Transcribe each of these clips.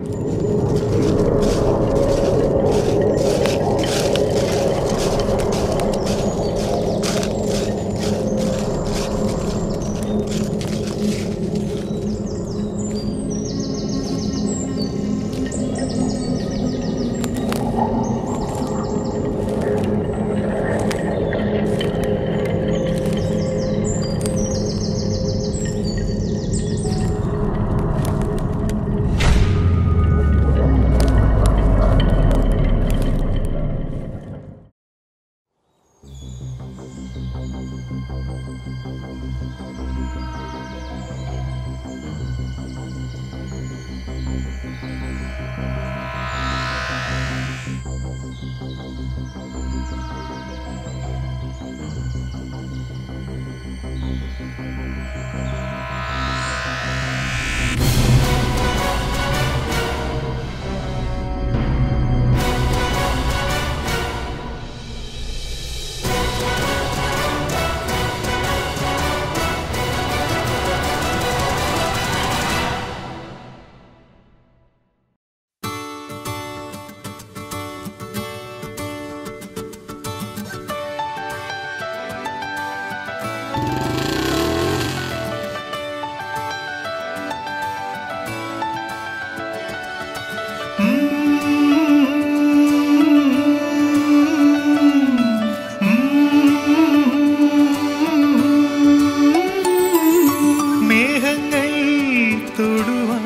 മേഘങ്ങൾ തൊടുവാൻ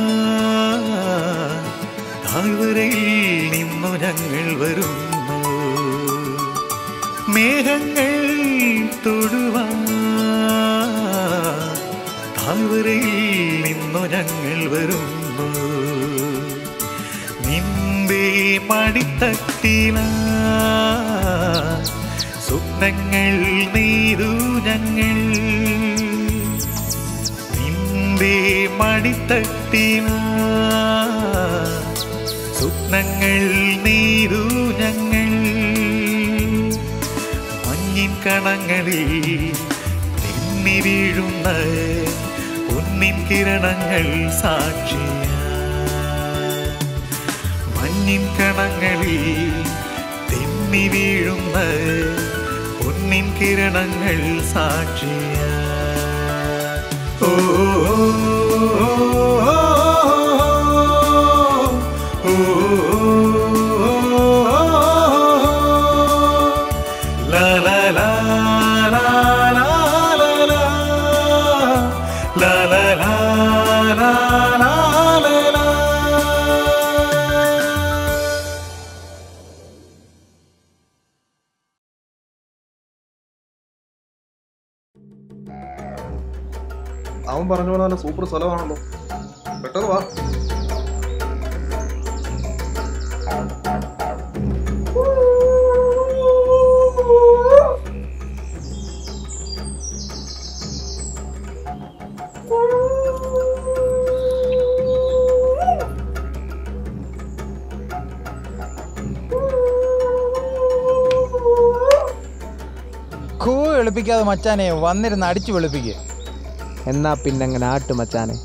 താഴ്വരയിൽ നിന്നു ഞങ്ങൾ വരുന്നു മേഘങ്ങൾ തൊടുവാൻ താഴ്വരയിൽ നിന്നു ഞങ്ങൾ വരുന്നു നിന്റെ മടിത്തട്ടില സ്വപ്നങ്ങൾ നെയ്തു ഞങ്ങൾ നിന്റെ മടിത്തട്ടില സ്വപ്നങ്ങൾ നെയ്തു ഞങ്ങൾ മഞ്ഞിൻ കണങ്ങളിൽ തെന്നി വീഴുന്ന പൊന്നിൻ കിരണങ്ങൾ സാക്ഷിയ മഞ്ഞിൻ കണങ്ങളിൽ തെന്നി വീഴുന്ന പൊന്നിൻ കിരണങ്ങൾ സാക്ഷിയ ഓ ഓ, ഓ, ലാ ലാ ലാ ലാ ലാ ലാ ലാ. ലാ ലാ ലാ ലാ ലാ ലാ ലാ. അവൻ പറഞ്ഞ പോലെ നല്ല സൂപ്പർ സ്ഥലമാണല്ലോ പെട്ടെന്ന് വാ കൂ എളുപ്പിക്കാതെ മച്ചാനെ വന്നിരുന്ന് അടിച്ചു വെളുപ്പിക്കുക എന്നാ പിന്നെ അങ്ങനെ ആട്ടു മച്ചാനെ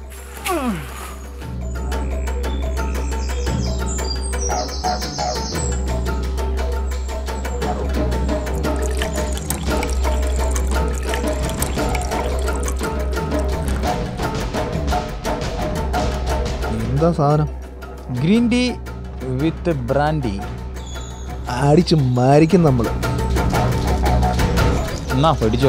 എന്താ സാധനം ഗ്രീൻ ടീ വിത്ത് ബ്രാൻഡി അടിച്ച് മരിക്കും നമ്മള് എന്നാ പഠിച്ചോ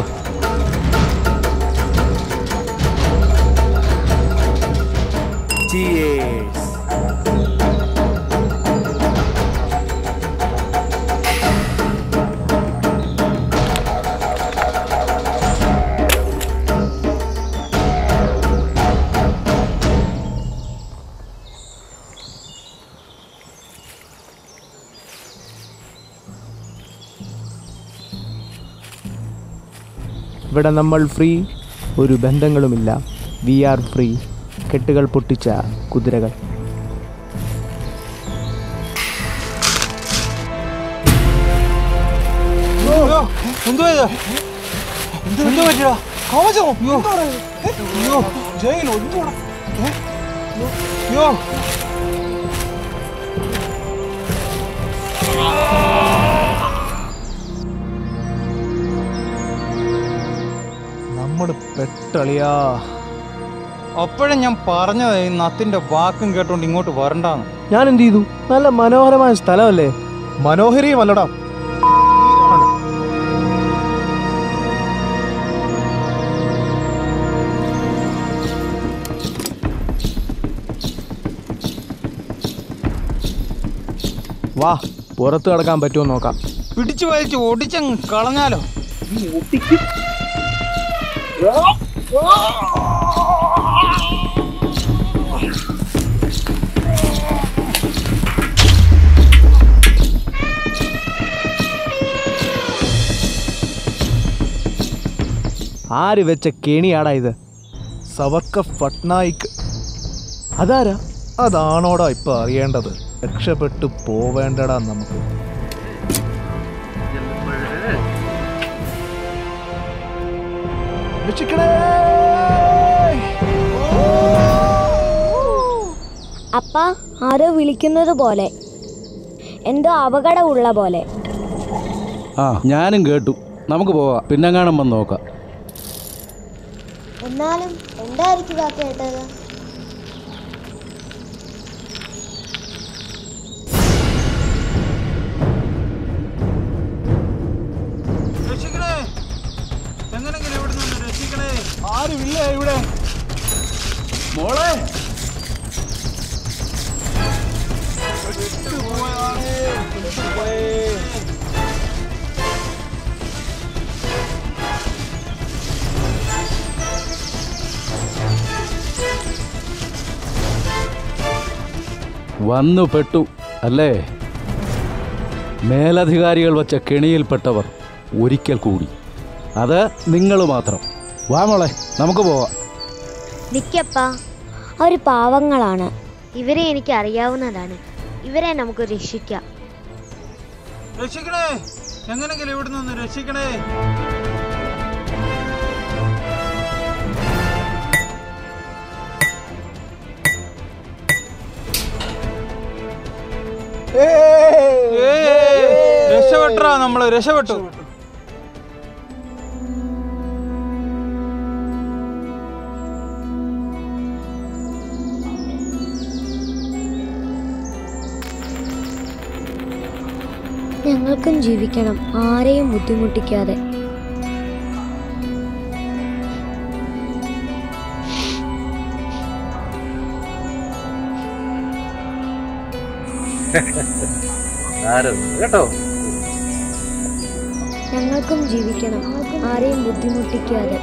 ഇവിടെ നമ്മൾ ഫ്രീ ഒരു ബന്ധങ്ങളുമില്ല വി ആർ ഫ്രീ കെട്ടുകൾ പൊട്ടിച്ച കുതിരകൾ എന്തോ ഇത് എന്തോ പറ്റിയടാ കാമച്ചോ അയ്യോ അയ്യോ ജയിലോ എന്തോടാ യോ നമ്മൾ പെട്ടളിയാ അപ്പോഴും ഞാൻ പറഞ്ഞത് ഈ നത്തിന്റെ വാക്കും കേട്ടോണ്ട് ഇങ്ങോട്ട് വരണ്ടാന്ന് ഞാൻ എന്ത് ചെയ്തു നല്ല മനോഹരമായ സ്ഥലമല്ലേ മനോഹരിയും അല്ലടാ വാ പുറത്ത് കിടക്കാൻ പറ്റുമോ നോക്കാം പിടിച്ചു വലിച്ച് ഒടിച്ചങ്ങ് കളഞ്ഞാലോ ആര് വെച്ച കെണിയാടാ ഇത് സവർക്ക പട്നായിക് അതാരാ അതാണോടാ ഇപ്പൊ അറിയേണ്ടത് രക്ഷപ്പെട്ടു പോവേണ്ടടാ നമുക്ക് രക്ഷിക്കണേ അപ്പ ആരോ വിളിക്കുന്നത് പോലെ എന്തോ അപകടമുള്ള പോലെ ആ ഞാനും കേട്ടു നമുക്ക് പോവാം പിന്നെങ്ങാനും വന്ന് നോക്കാം എന്നാലും എന്തായിരിക്കും ആ കേട്ടത് രക്ഷിക്കണേ എങ്ങനെങ്കിലും ഇവിടെ നിന്ന് രക്ഷിക്കണേ ആരുമില്ല ഇവിടെ മോളെ വന്നു പെട്ടു അല്ലേ മേലധികാരികൾ വച്ച കെണിയിൽപ്പെട്ടവർ ഒരിക്കൽ കൂടി അത് നിങ്ങൾ മാത്രം വാ മോളെ നമുക്ക് പോവാം നിക്കപ്പ അവർ പാവങ്ങളാണ് ഇവരെ എനിക്ക് അറിയാവുന്നതാണ് ഇവരെ നമുക്ക് രക്ഷിക്കാം രക്ഷിക്കണേ എങ്ങനെങ്കിലും ഇവിടെ നിന്ന് രക്ഷിക്കണേ രക്ഷപ്പെട്ടാ നമ്മള് രക്ഷപ്പെട്ടു ഞങ്ങൾക്കും ജീവിക്കണം ആരെയും ബുദ്ധിമുട്ടിക്കാതെ കേട്ടോ ഞങ്ങൾക്കും ജീവിക്കണം ആരെയും ബുദ്ധിമുട്ടിക്കാതെ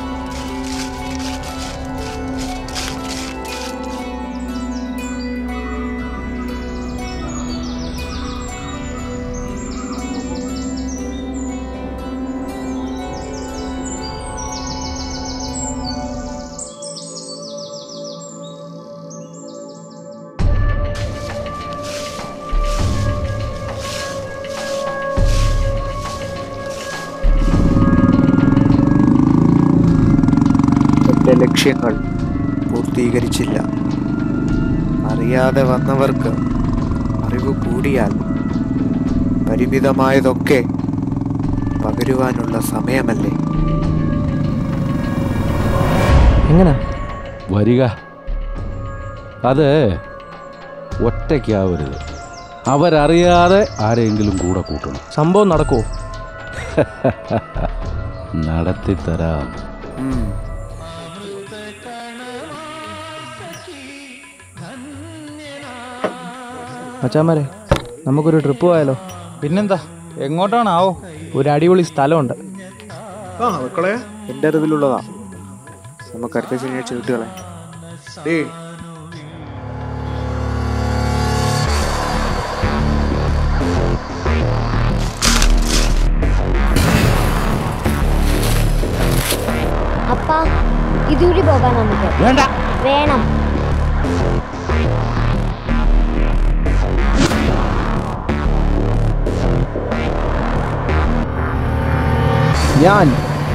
എൻ്റെ ലക്ഷ്യങ്ങൾ പൂർത്തീകരിച്ചില്ല അറിയാതെ വന്നവർക്ക് അറിവ് കൂടിയാൽ പരിമിതമായതൊക്കെ പകരുവാനുള്ള സമയമല്ലേ എങ്ങനെ വരിക അത് ഒറ്റയ്ക്കാവരുത് അവരറിയാതെ ആരെങ്കിലും കൂടെ കൂട്ടണം സംഭവം നടക്കുമോ നടത്തിത്തരാം ഉം. മച്ചാമാരെ നമുക്കൊരു ട്രിപ്പ് പോയാലോ പിന്നെന്താ എങ്ങോട്ടാണാവോ ഒരു അടിപൊളി സ്ഥലമുണ്ട് ആ മക്കളെ എൻ്റെ അറിവിലുള്ളതാ നമുക്ക് അടുത്ത ശനിയാഴ്ച കിട്ടുകളെ ഡേ അപ്പ ഇതുകൂടി പോകാം നമുക്ക് വേണ്ട വേണം ഞാൻ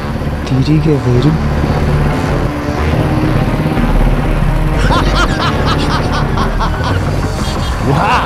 തിരികെ വരും വാ